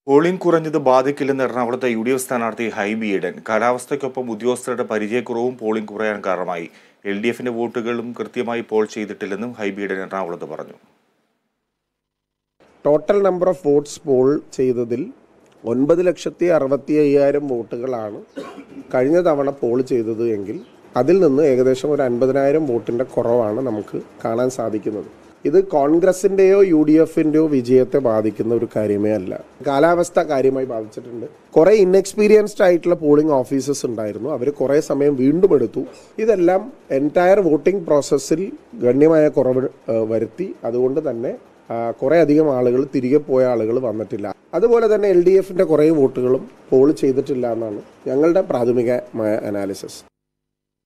polling കുറഞ്ഞത് ബാധിക്കില്ലെന്ന് എറണാകുളത്തെ യു ഡി എഫ് സ്ഥാനാർത്ഥി ഹൈബി ഈഡൻ കാലാവസ്ഥയ്ക്കൊപ്പം ഉദ്യോഗസ്ഥരുടെ പരിചയക്കുറവും പോളിംഗ് കുറയാൻ കാരണമായി എൽ ഡി എഫിന്റെ വോട്ടുകളും കൃത്യമായി പോൾ ചെയ്തിട്ടില്ലെന്നും ഹൈബി ഈഡൻ എറണാകുളത്ത് പറഞ്ഞു total number of votes poll ചെയ്തതിൽ ഒൻപത് ലക്ഷത്തി അറുപത്തി അയ്യായിരം വോട്ടുകളാണ് കഴിഞ്ഞ തവണ പോൾ ചെയ്തത് എങ്കിൽ അതിൽ നിന്ന് ഏകദേശം ഒരു അൻപതിനായിരം വോട്ടിൻ്റെ കുറവാണ് നമുക്ക് കാണാൻ സാധിക്കുന്നത് ഇത് കോൺഗ്രസിൻ്റെയോ യു ഡി എഫിൻ്റെയോ വിജയത്തെ ബാധിക്കുന്ന ഒരു കാര്യമേ അല്ല കാലാവസ്ഥ കാര്യമായി ബാധിച്ചിട്ടുണ്ട് കുറേ ഇൻഎക്സ്പീരിയൻസ്ഡ് ആയിട്ടുള്ള പോളിംഗ് ഓഫീസേഴ്സ് ഉണ്ടായിരുന്നു അവർ കുറേ സമയം വീണ്ടും എടുത്തു ഇതെല്ലാം എൻറ്റയർ വോട്ടിംഗ് പ്രോസസ്സിൽ ഗണ്യമായ കുറവ് ഏഹ്, വരുത്തി അതുകൊണ്ട് തന്നെ ആ, കുറേ അധികം ആളുകൾ തിരികെ പോയ ആളുകൾ വന്നിട്ടില്ല അതുപോലെ തന്നെ എൽ ഡി എഫിൻ്റെ കുറേ വോട്ടുകളും പോൾ ചെയ്തിട്ടില്ല എന്നാണ് ഞങ്ങളുടെ പ്രാഥമികമായ അനാലിസിസ്